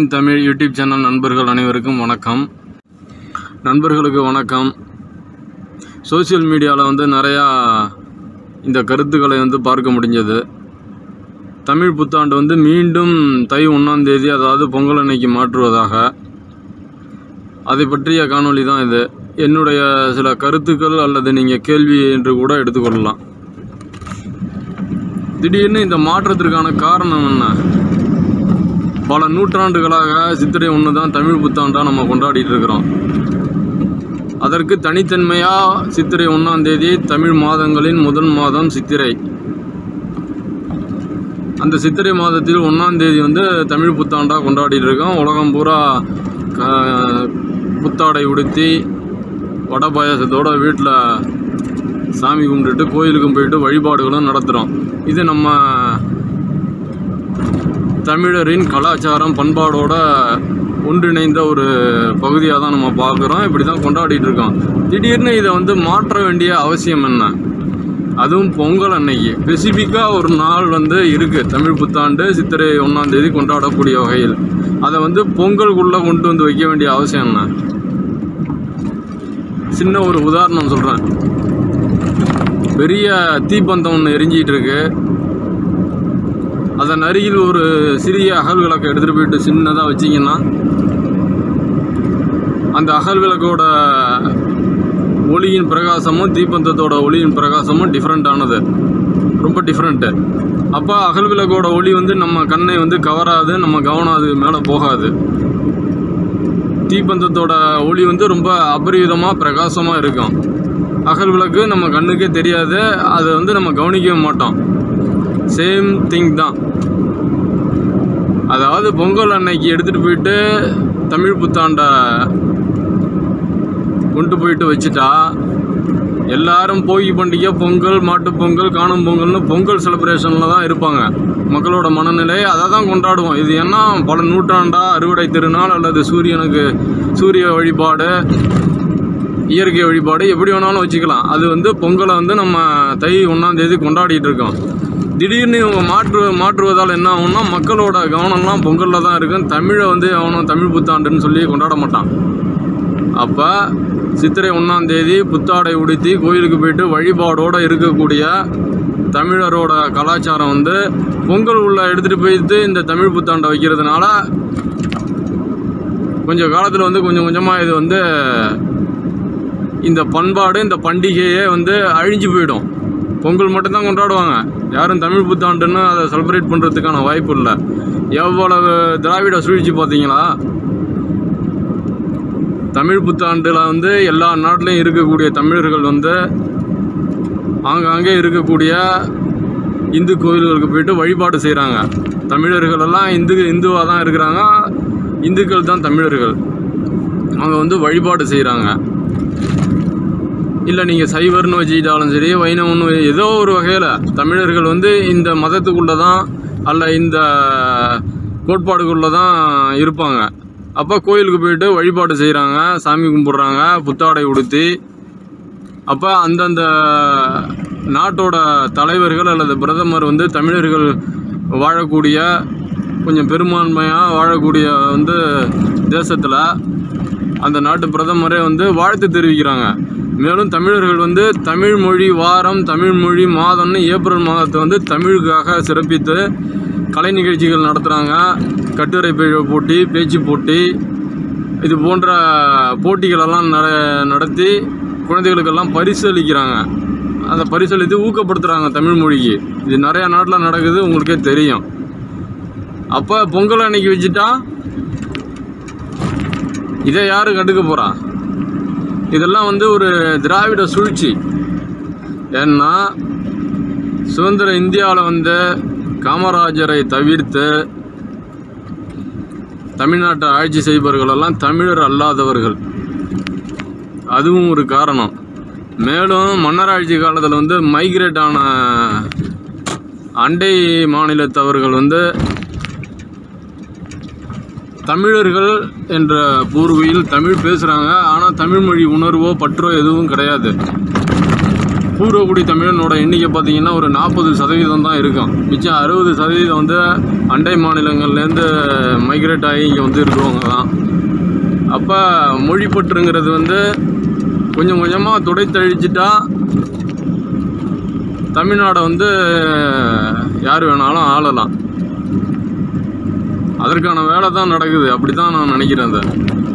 இன் Tamil YouTube channel நண்பர்கள் அனைவருக்கும் வணக்கம் நண்பர்களுக்கு வணக்கம் சோஷியல் மீடியாவில் வந்து நிறையா இந்த கருத்துக்களை வந்து பார்க்க முடிஞ்சது தமிழ் புத்தாண்டு வந்து மீண்டும் தை ஒன்றாம் தேதி அதாவது பொங்கல் அன்னைக்கு மாற்றுவதாக அதை பற்றிய காணொளி தான் இது என்னுடைய சில கருத்துக்கள் அல்லது நீங்கள் கேள்வி என்று கூட எடுத்துக்கொள்ளலாம் திடீர்னு இந்த மாற்றத்திற்கான காரணம் என்ன பல நூற்றாண்டுகளாக சித்திரை ஒன்று தான் தமிழ் புத்தாண்டாக நம்ம கொண்டாடிட்டு இருக்கிறோம் அதற்கு தனித்தன்மையாக சித்திரை ஒன்றாம் தேதி தமிழ் மாதங்களின் முதல் மாதம் சித்திரை அந்த சித்திரை மாதத்தில் ஒன்றாம் தேதி வந்து தமிழ் புத்தாண்டாக கொண்டாடிட்டு இருக்கோம் உலகம் பூரா க- புத்தாடை உடுத்தி வடை பாயாசத்தோட வீட்டில் சாமி கும்பிட்டுட்டு கோயிலுக்கும் போயிட்டு வழிபாடுகளும் நடத்துகிறோம் இது நம்ம தமிழரின் கலாச்சாரம் பண்பாடோட ஒன்றிணைந்த ஒரு பகுதியாக தான் நம்ம பார்க்குறோம் இப்படி தான் கொண்டாடிட்டு இருக்கோம் திடீர்னு இதை வந்து மாற்ற வேண்டிய அவசியம் என்ன அதுவும் பொங்கல் அன்னைக்கு ஸ்பெசிஃபிக்காக ஒரு நாள் வந்து இருக்குது தமிழ் புத்தாண்டு சித்திரை ஒன்றாம் தேதி கொண்டாடக்கூடிய வகையில் அதை வந்து பொங்கலுக்குள்ளே கொண்டு வந்து வைக்க வேண்டிய அவசியம் என்ன சின்ன ஒரு உதாரணம் சொல்கிறேன் பெரிய தீப்பந்தம் ஒன்று எரிஞ்சிட்டு இருக்கு அதன் அருகில் ஒரு சிறிய அகல் விளக்கை எடுத்துகிட்டு போயிட்டு சின்னதாக வச்சிங்கன்னா அந்த அகல் விளக்கோட ஒளியின் பிரகாசமும் தீப்பந்தத்தோட ஒளியின் பிரகாசமும் டிஃப்ரெண்ட்டானது ரொம்ப டிஃப்ரெண்ட்டு அப்போ அகல் விளக்கோட ஒளி வந்து நம்ம கண்ணை வந்து கவராது நம்ம கவனம் அது மேலே போகாது தீப்பந்தத்தோட ஒளி வந்து ரொம்ப அபரிவிதமாக பிரகாசமாக இருக்கும் அகல் விளக்கு நம்ம கண்ணுக்கே தெரியாது அதை வந்து நம்ம கவனிக்கவே மாட்டோம் சேம் திங் தான் அதாவது பொங்கல் அன்னைக்கு எடுத்துகிட்டு போயிட்டு தமிழ் புத்தாண்டை கொண்டு போயிட்டு வச்சுட்டா எல்லாரும் போகி பண்டிகை பொங்கல் மாட்டுப் பொங்கல் காணும் பொங்கல்னு பொங்கல் செலிப்ரேஷனில் தான் இருப்பாங்க மக்களோட மனநிலை அதை தான் கொண்டாடுவோம் இது என்ன பல நூற்றாண்டா அறுவடை திருநாள் அல்லது சூரியனுக்கு சூரிய வழிபாடு இயற்கை வழிபாடு எப்படி வேணாலும் வச்சுக்கலாம் அது வந்து பொங்கலை வந்து நம்ம தை ஒன்றாம் தேதி கொண்டாடிட்டு இருக்கோம் திடீர்னு இவங்க மாற்று மாற்றுவதால் என்ன ஆகும்னா மக்களோட கவனம்லாம் பொங்கலில் தான் இருக்கும் தமிழை வந்து அவனும் தமிழ் புத்தாண்டுன்னு சொல்லி கொண்டாட மாட்டான் அப்போ சித்திரை ஒன்றாம் தேதி புத்தாடை உடுத்தி கோயிலுக்கு போயிட்டு வழிபாடோடு இருக்கக்கூடிய தமிழரோட கலாச்சாரம் வந்து பொங்கல் உள்ள எடுத்துகிட்டு போயிட்டு இந்த தமிழ் புத்தாண்டை வைக்கிறதுனால கொஞ்சம் காலத்தில் வந்து கொஞ்சம் கொஞ்சமாக இது வந்து இந்த பண்பாடு இந்த பண்டிகையே வந்து அழிஞ்சு போயிடும் பொங்கல் மட்டும்தான் கொண்டாடுவாங்க யாரும் தமிழ் புத்தாண்டுன்னு அதை செலிப்ரேட் பண்ணுறதுக்கான வாய்ப்பு இல்லை எவ்வளவு திராவிட சூழ்ச்சி பார்த்தீங்களா தமிழ் புத்தாண்டில் வந்து எல்லா நாட்டிலையும் இருக்கக்கூடிய தமிழர்கள் வந்து ஆங்காங்கே இருக்கக்கூடிய இந்து கோயில்களுக்கு போயிட்டு வழிபாடு செய்கிறாங்க தமிழர்கள் எல்லாம் இந்து இந்துவாக தான் இருக்கிறாங்க இந்துக்கள் தான் தமிழர்கள் அவங்க வந்து வழிபாடு செய்கிறாங்க இல்லை நீங்கள் சைவர்னு வச்சுக்கிட்டாலும் சரி வைணவன்னு வை- ஏதோ ஒரு வகையில் தமிழர்கள் வந்து இந்த மதத்துக்குள்ளே தான் அல்ல இந்த கோட்பாடுக்குள்ளே தான் இருப்பாங்க அப்போ கோயிலுக்கு போயிட்டு வழிபாடு செய்கிறாங்க சாமி கும்பிட்றாங்க புத்தாடை உடுத்தி அப்போ அந்தந்த நாட்டோட தலைவர்கள் அல்லது பிரதமர் வந்து தமிழர்கள் வாழக்கூடிய கொஞ்சம் பெரும்பான்மையாக வாழக்கூடிய வந்து தேசத்தில் அந்த நாட்டு பிரதமரே வந்து வாழ்த்து தெரிவிக்கிறாங்க மேலும் தமிழர்கள் வந்து தமிழ் மொழி வாரம் தமிழ் மொழி மாதம்னு ஏப்ரல் மாதத்தை வந்து தமிழுக்காக சிறப்பித்து கலை நிகழ்ச்சிகள் நடத்துகிறாங்க கட்டுரை பே- போட்டி பேச்சு போட்டி இது போன்ற போட்டிகளெல்லாம் நட நடத்தி குழந்தைகளுக்கெல்லாம் பரிசு அளிக்கிறாங்க அந்த பரிசளித்து ஊக்கப்படுத்துகிறாங்க தமிழ் மொழிக்கு இது நிறையா நாட்டில் நடக்குது உங்களுக்கே தெரியும் அப்போ பொங்கல் அன்னைக்கு வச்சுட்டா இதை யாரு கண்டுக்க போறா இதெல்லாம் வந்து ஒரு திராவிட சூழ்ச்சி ஏன்னா சுதந்திர இந்தியாவில் வந்து காமராஜரை தவிர்த்து தமிழ்நாட்டை ஆட்சி செய்பவர்களெல்லாம் தமிழர் அல்லாதவர்கள் அதுவும் ஒரு காரணம் மேலும் மன்னர் ஆட்சி காலத்தில் வந்து மைக்ரேட் ஆன அண்டை மாநிலத்தவர்கள் வந்து தமிழர்கள் என்ற பூர்வியில் தமிழ் பேசுகிறாங்க ஆனால் தமிழ் மொழி உணர்வோ பற்றோ எதுவும் கிடையாது பூர்வகுடி தமிழனோட எண்ணிக்கை பார்த்தீங்கன்னா ஒரு நாற்பது சதவீதம் தான் இருக்கும் மிச்சம் அறுபது சதவீதம் வந்து அண்டை மாநிலங்கள்லேருந்து மைக்ரேட் ஆகி இங்கே வந்து இருக்கிறவங்க தான் அப்போ மொழிப்பற்றுங்கிறது வந்து கொஞ்சம் கொஞ்சமாக துடைத்தழிச்சிட்டா தமிழ்நாடை வந்து யார் வேணாலும் ஆளலாம் அதற்கான வேலை தான் நடக்குது அப்படி தான் நான் நினைக்கிறேன் அதை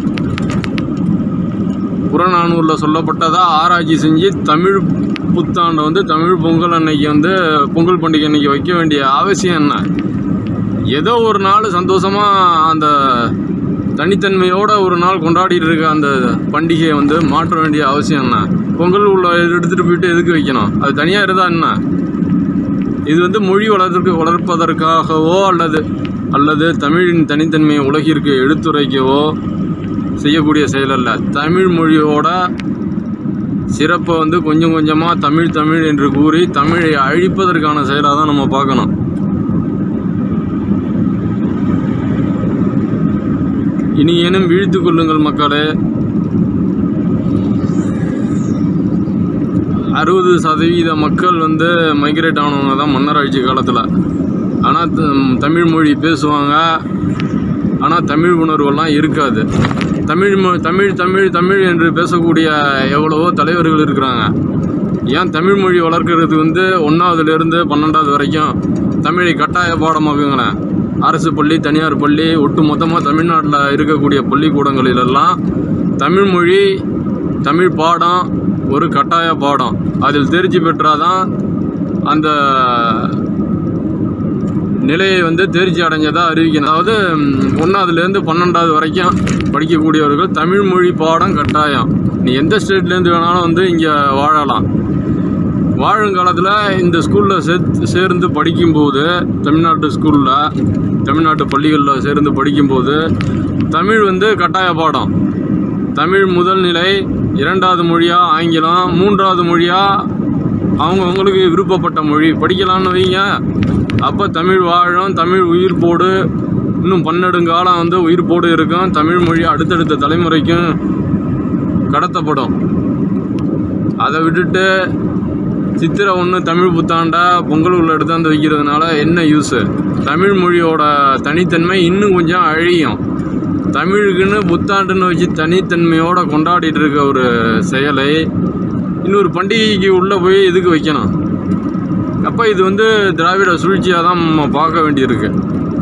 புறநானூரில் சொல்லப்பட்டதா ஆராய்ச்சி செஞ்சு தமிழ் புத்தாண்டை வந்து தமிழ் பொங்கல் அன்னைக்கு வந்து பொங்கல் பண்டிகை அன்னைக்கு வைக்க வேண்டிய அவசியம் என்ன ஏதோ ஒரு நாள் சந்தோஷமாக அந்த தனித்தன்மையோட ஒரு நாள் கொண்டாடிட்டு இருக்க அந்த பண்டிகையை வந்து மாற்ற வேண்டிய அவசியம் என்ன பொங்கல் உள்ள எடுத்துகிட்டு போயிட்டு எதுக்கு வைக்கணும் அது தனியாக இருந்தா என்ன இது வந்து மொழி வளர்க்கு வளர்ப்பதற்காகவோ அல்லது அல்லது தமிழின் தனித்தன்மையை உலகிற்கு எடுத்துரைக்கவோ செய்யக்கூடிய செயல் அல்ல தமிழ் மொழியோட சிறப்பை வந்து கொஞ்சம் கொஞ்சமாக தமிழ் தமிழ் என்று கூறி தமிழை அழிப்பதற்கான செயலாக தான் நம்ம பார்க்கணும் இனி ஏனும் விழித்துக் கொள்ளுங்கள் மக்களே அறுபது சதவீத மக்கள் வந்து மைக்ரேட் ஆனவங்க தான் மன்னர் ஆட்சி காலத்தில் ஆனால் தமிழ் மொழி பேசுவாங்க ஆனால் தமிழ் உணர்வெல்லாம் இருக்காது தமிழ் மொ தமிழ் தமிழ் தமிழ் என்று பேசக்கூடிய எவ்வளவோ தலைவர்கள் இருக்கிறாங்க ஏன் தமிழ் மொழி வளர்க்கறது வந்து ஒன்றாவதுலேருந்து பன்னெண்டாவது வரைக்கும் தமிழை கட்டாய பாடமாக்குங்களேன் அரசு பள்ளி தனியார் பள்ளி ஒட்டு மொத்தமாக தமிழ்நாட்டில் இருக்கக்கூடிய பள்ளிக்கூடங்களிலெல்லாம் தமிழ் மொழி தமிழ் பாடம் ஒரு கட்டாய பாடம் அதில் தேர்ச்சி பெற்றாதான் அந்த நிலையை வந்து தேர்ச்சி அடைஞ்சதா அறிவிக்கணும் அதாவது ஒன்றாவதுலேருந்து பன்னெண்டாவது வரைக்கும் படிக்கக்கூடியவர்கள் தமிழ் மொழி பாடம் கட்டாயம் நீ எந்த ஸ்டேட்லேருந்து வேணாலும் வந்து இங்கே வாழலாம் வாழும் காலத்தில் இந்த ஸ்கூலில் சே சேர்ந்து படிக்கும்போது தமிழ்நாட்டு ஸ்கூலில் தமிழ்நாட்டு பள்ளிகளில் சேர்ந்து படிக்கும்போது தமிழ் வந்து கட்டாய பாடம் தமிழ் முதல் நிலை இரண்டாவது மொழியாக ஆங்கிலம் மூன்றாவது மொழியாக அவங்கவுங்களுக்கு விருப்பப்பட்ட மொழி படிக்கலாம்னு வைங்க அப்போ தமிழ் வாழும் தமிழ் உயிர் போடு இன்னும் பன்னெடுங்காலம் வந்து உயிர் போடு இருக்கும் தமிழ் மொழி அடுத்தடுத்த தலைமுறைக்கும் கடத்தப்படும் அதை விட்டுட்டு சித்திரை ஒன்று தமிழ் புத்தாண்டா பொங்கல் உள்ள எடுத்தாந்து வைக்கிறதுனால என்ன யூஸு தமிழ் மொழியோட தனித்தன்மை இன்னும் கொஞ்சம் அழியும் தமிழுக்குன்னு புத்தாண்டுன்னு வச்சு தனித்தன்மையோட கொண்டாடிட்டு இருக்க ஒரு செயலை இன்னொரு பண்டிகைக்கு உள்ளே போய் எதுக்கு வைக்கணும் அப்போ இது வந்து திராவிட சூழ்ச்சியாக தான் நம்ம பார்க்க வேண்டியிருக்கு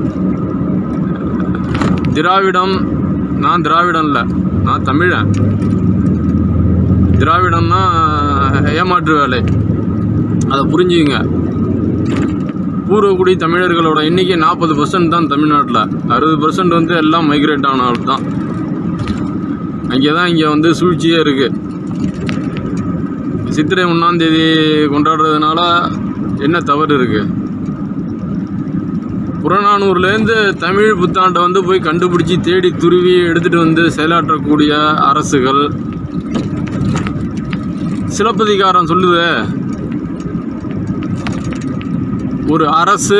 திராவிடம் நான் திராவிடம் இல்லை நான் தமிழன் திராவிடம்னா ஏமாற்று வேலை அதை புரிஞ்சுங்க பூர்வகுடி தமிழர்களோட எண்ணிக்கை நாற்பது பர்சன்ட் தான் தமிழ்நாட்டில் அறுபது பர்சன்ட் வந்து எல்லாம் மைக்ரேட் ஆன ஆள் தான் அங்கே தான் இங்கே வந்து சூழ்ச்சியே இருக்குது சித்திரை ஒன்றாந்தேதி கொண்டாடுறதுனால என்ன தவறு இருக்குது புறநானூர்லேருந்து தமிழ் புத்தாண்டை வந்து போய் கண்டுபிடிச்சி தேடி துருவி எடுத்துகிட்டு வந்து செயலாற்றக்கூடிய அரசுகள் சிலப்பதிகாரம் சொல்லுது ஒரு அரசு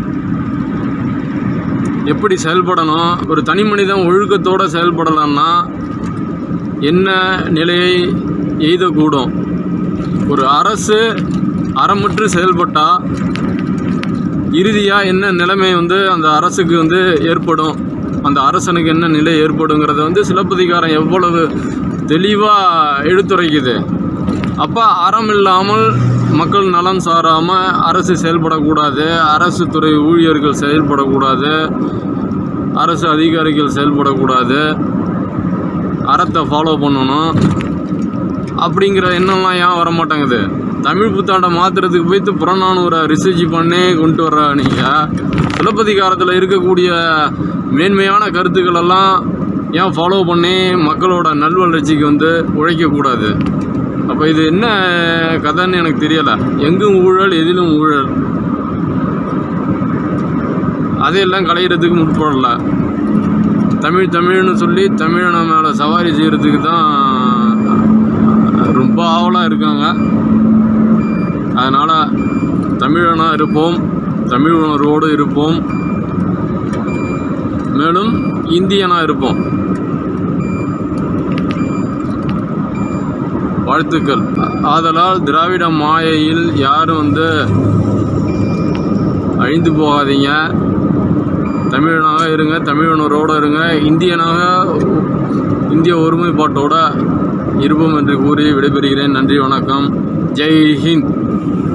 எப்படி செயல்படணும் ஒரு தனி மனிதன் ஒழுக்கத்தோடு செயல்படலாம்னா என்ன நிலையை எய்தக்கூடும் ஒரு அரசு அறமுற்று செயல்பட்டால் இறுதியாக என்ன நிலைமை வந்து அந்த அரசுக்கு வந்து ஏற்படும் அந்த அரசனுக்கு என்ன நிலை ஏற்படுங்கிறத வந்து சிலப்பதிகாரம் எவ்வளவு தெளிவாக எடுத்துரைக்குது அப்போ அறம் இல்லாமல் மக்கள் நலன் சாராமல் அரசு செயல்படக்கூடாது அரசு துறை ஊழியர்கள் செயல்படக்கூடாது அரசு அதிகாரிகள் செயல்படக்கூடாது அறத்தை ஃபாலோ பண்ணணும் அப்படிங்கிற எண்ணம்லாம் ஏன் வர மாட்டேங்குது தமிழ் புத்தாண்டை மாற்றுறதுக்கு போய்த்து புறநானூரை ரிசர்ச் பண்ணி கொண்டு வர்ற நீங்கள் சிலப்பதிகாரத்தில் இருக்கக்கூடிய மேன்மையான கருத்துக்கள் எல்லாம் ஏன் ஃபாலோ பண்ணி மக்களோட நல்வளர்ச்சிக்கு வந்து உழைக்கக்கூடாது அப்போ இது என்ன கதைன்னு எனக்கு தெரியலை எங்கும் ஊழல் எதிலும் ஊழல் அதையெல்லாம் களையிறதுக்கு முற்படல தமிழ் தமிழ்னு சொல்லி தமிழனை மேலே சவாரி செய்கிறதுக்கு தான் ரொம்ப ஆவலாக இருக்காங்க அதனால் தமிழனாக இருப்போம் தமிழ் உணர்வோடு இருப்போம் மேலும் இந்தியனாக இருப்போம் வாழ்த்துக்கள் ஆதலால் திராவிட மாயையில் யாரும் வந்து அழிந்து போகாதீங்க தமிழனாக இருங்க தமிழனரோடு இருங்க இந்தியனாக இந்திய ஒருமைப்பாட்டோட இருப்போம் என்று கூறி விடைபெறுகிறேன் நன்றி வணக்கம் ஜெய் ஹிந்த்